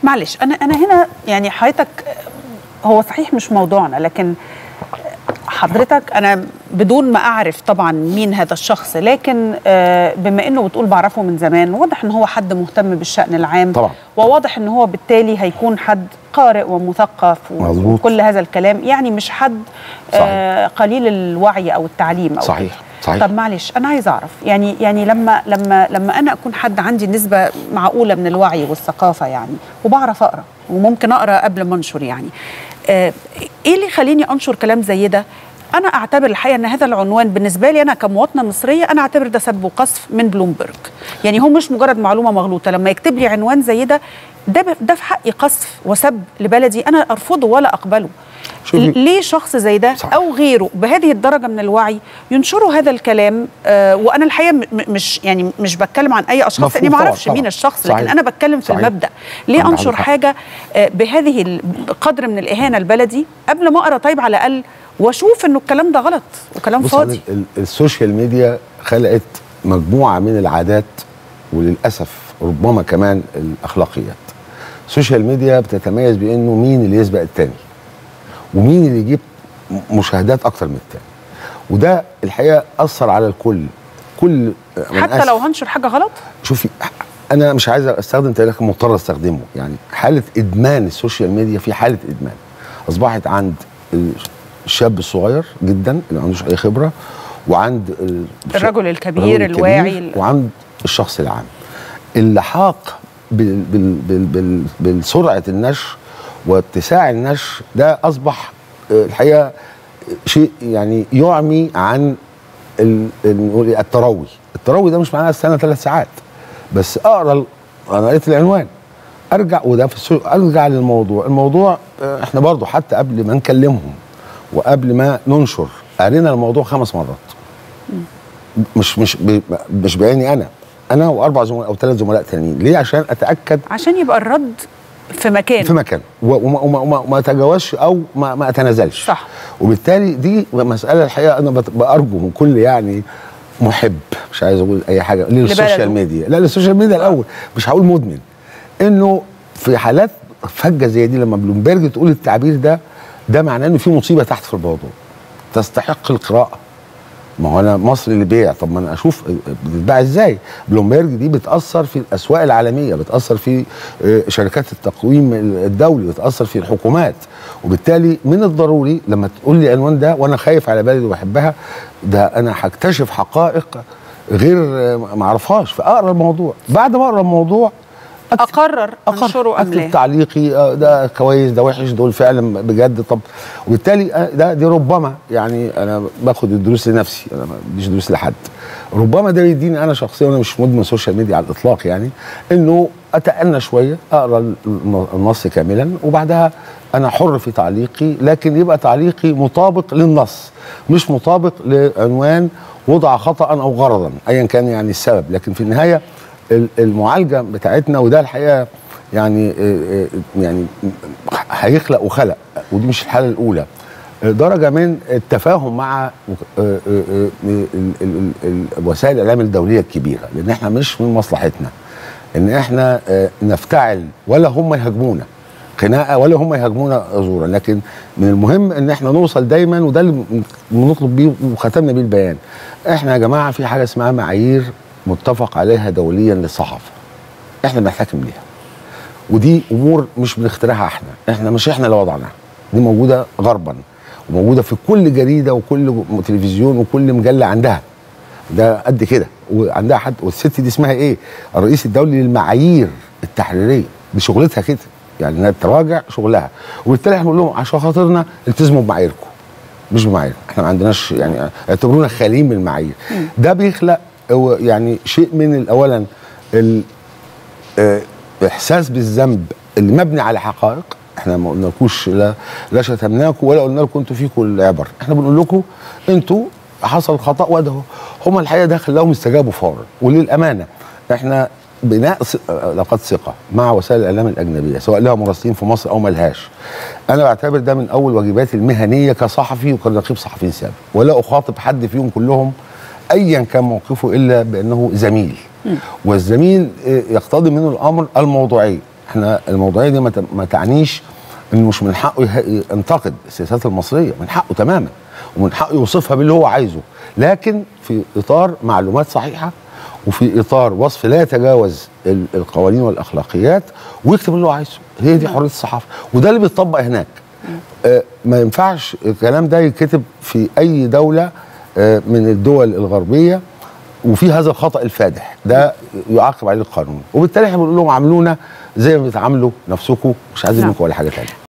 معلش انا انا هنا يعني حضرتك هو صحيح مش موضوعنا لكن حضرتك انا بدون ما اعرف طبعا مين هذا الشخص لكن آه، بما انه بتقول بعرفه من زمان واضح ان هو حد مهتم بالشان العام طبعا. وواضح ان هو بالتالي هيكون حد قارئ ومثقف و- مظبوط. وكل هذا الكلام يعني مش حد آه قليل الوعي او التعليم او صحيح، كده. صحيح. طب معلش انا عايز اعرف يعني يعني لما لما لما انا اكون حد عندي نسبه معقوله من الوعي والثقافه يعني وبعرف اقرا وممكن اقرا قبل ما انشر يعني آه ايه اللي يخليني انشر كلام زي ده انا اعتبر الحقيقه ان هذا العنوان بالنسبه لي انا كمواطنه مصريه انا اعتبر ده سب وقذف من بلومبرج يعني هو مش مجرد معلومه مغلوطه لما يكتب لي عنوان زي ده ده ب- ده في حقي قذف وسب لبلدي انا ارفضه ولا اقبله شوفي- ليه شخص زي ده صح. او غيره بهذه الدرجه من الوعي ينشروا هذا الكلام آه وانا الحقيقه م- م- مش يعني مش بتكلم عن اي اشخاص مفهوم لاني ما طبعاً، اعرفش طبعاً. مين الشخص صحيح. لكن انا بتكلم في صحيح. المبدا ليه عندك انشر حق. حاجه آه بهذه القدر من الاهانه لبلدي قبل ما اقرا طيب على الاقل واشوف انه الكلام ده غلط وكلام بص فاضي ال- ال- السوشيال ميديا خلقت مجموعه من العادات وللاسف ربما كمان الاخلاقيات السوشيال ميديا بتتميز بانه مين اللي يسبق التاني ومين اللي يجيب م- مشاهدات اكتر من التاني وده الحقيقه اثر على الكل كل من حتى آسف. لو هنشر حاجه غلط شوفي انا مش عايز استخدم تاريخ لكن مضطر استخدمه يعني حاله ادمان السوشيال ميديا في حاله ادمان اصبحت عند الشاب الصغير جدا اللي ما عندوش اي خبره وعند ال- الرجل الكبير الرجل الواعي ال- وعند الشخص العام اللحاق بال بال بال بال بالسرعه النشر واتساع النشر ده اصبح آه، الحقيقه شيء يعني يعمي عن ال- ال- نقول إيه، التروي التروي ده مش معناه استنى ثلاث ساعات بس اقرا ال- انا قريت العنوان ارجع وده في السوق ارجع للموضوع الموضوع آه، احنا برضو حتى قبل ما نكلمهم وقبل ما ننشر قرينا الموضوع خمس مرات مش مش ب- مش بعيني انا انا واربع زملاء او ثلاث زملاء تانيين ليه عشان اتاكد عشان يبقى الرد في مكان في مكان و- وما, وما, وما, ما اتجاوزش او ما, ما اتنازلش صح. وبالتالي دي مساله الحقيقه انا بت- بارجو من كل يعني محب مش عايز اقول اي حاجه لبلده. للسوشيال ميديا لا للسوشيال ميديا الاول مش هقول مدمن انه في حالات فجه زي دي لما بلومبرج تقول التعبير ده ده معناه انه في مصيبه تحت في الموضوع تستحق القراءه ما هو انا مصر اللي بيع طب ما انا اشوف بتتباع ازاي بلومبرج دي بتاثر في الاسواق العالميه بتاثر في آه، شركات التقويم الدولي بتاثر في الحكومات وبالتالي من الضروري لما تقول لي عنوان ده وانا خايف على بلدي وبحبها ده انا هكتشف حقائق غير آه، ما اعرفهاش فاقرا الموضوع بعد ما اقرا الموضوع اقرر انشره ام اكتب لا تعليقي آه، ده كويس ده وحش دول فعلا بجد طب وبالتالي آه، ده دي ربما يعني انا باخد الدروس لنفسي انا ما بديش دروس لحد ربما ده يديني انا شخصيا وانا مش مدمن سوشيال ميديا على الاطلاق يعني انه اتأنى شويه اقرا الن- النص كاملا وبعدها انا حر في تعليقي لكن يبقى تعليقي مطابق للنص مش مطابق لعنوان وضع خطا او غرضا ايا كان يعني السبب لكن في النهايه ال- المعالجه بتاعتنا وده الحقيقه يعني آه، آه، يعني هيخلق وخلق ودي مش الحاله الاولى آه، درجه من التفاهم مع آه، آه، آه، ال- ال- ال- ال- وسائل الاعلام الدوليه الكبيره لان احنا مش من مصلحتنا ان احنا آه، نفتعل ولا هم يهاجمونا خناقه ولا هم يهاجمونا زورا لكن من المهم ان احنا نوصل دايما وده اللي بنطلب بيه وختمنا بيه البيان احنا يا جماعه في حاجه اسمها معايير متفق عليها دوليا للصحافه احنا بنحتكم ليها ودي امور مش بنخترعها احنا احنا مش احنا اللي وضعناها دي موجوده غربا وموجوده في كل جريده وكل تلفزيون وكل مجله عندها ده قد كده وعندها حد والست دي اسمها ايه الرئيس الدولي للمعايير التحريريه دي شغلتها كده يعني انها تراجع شغلها وبالتالي احنا بنقول لهم عشان خاطرنا التزموا بمعاييركم مش بمعايير احنا ما عندناش يعني اعتبرونا خاليين من المعايير ده بيخلق هو يعني شيء من اولا ال- آه، احساس بالذنب اللي مبني على حقائق احنا ما قلناكوش لا لا شتمناكم ولا قلنا لكم انتوا فيكم العبر احنا بنقول لكم انتوا حصل خطا وده هم الحقيقه ده خلاهم يستجابوا فورا وللامانه احنا بناء ث- علاقات ثقه مع وسائل الاعلام الاجنبيه سواء لها مراسلين في مصر او ملهاش انا بعتبر ده من اول واجباتي المهنيه كصحفي وكنقيب صحفي سابق ولا اخاطب حد فيهم كلهم ايا كان موقفه الا بانه زميل والزميل آه، يقتضي منه الامر الموضوعيه احنا الموضوعيه دي ما ت- ما تعنيش انه مش من حقه يه- ينتقد السياسات المصريه من حقه تماما ومن حقه يوصفها باللي هو عايزه لكن في اطار معلومات صحيحه وفي اطار وصف لا يتجاوز ال- القوانين والاخلاقيات ويكتب اللي هو عايزه هي دي حريه الصحافه وده اللي بيتطبق هناك آه، ما ينفعش الكلام ده يتكتب في اي دوله آه، من الدول الغربيه وفي هذا الخطا الفادح ده يعاقب عليه القانون وبالتالي احنا بنقول لهم عاملونا زي ما بتعاملوا نفسكم مش عايزين نعم. منكم ولا حاجه ثانيه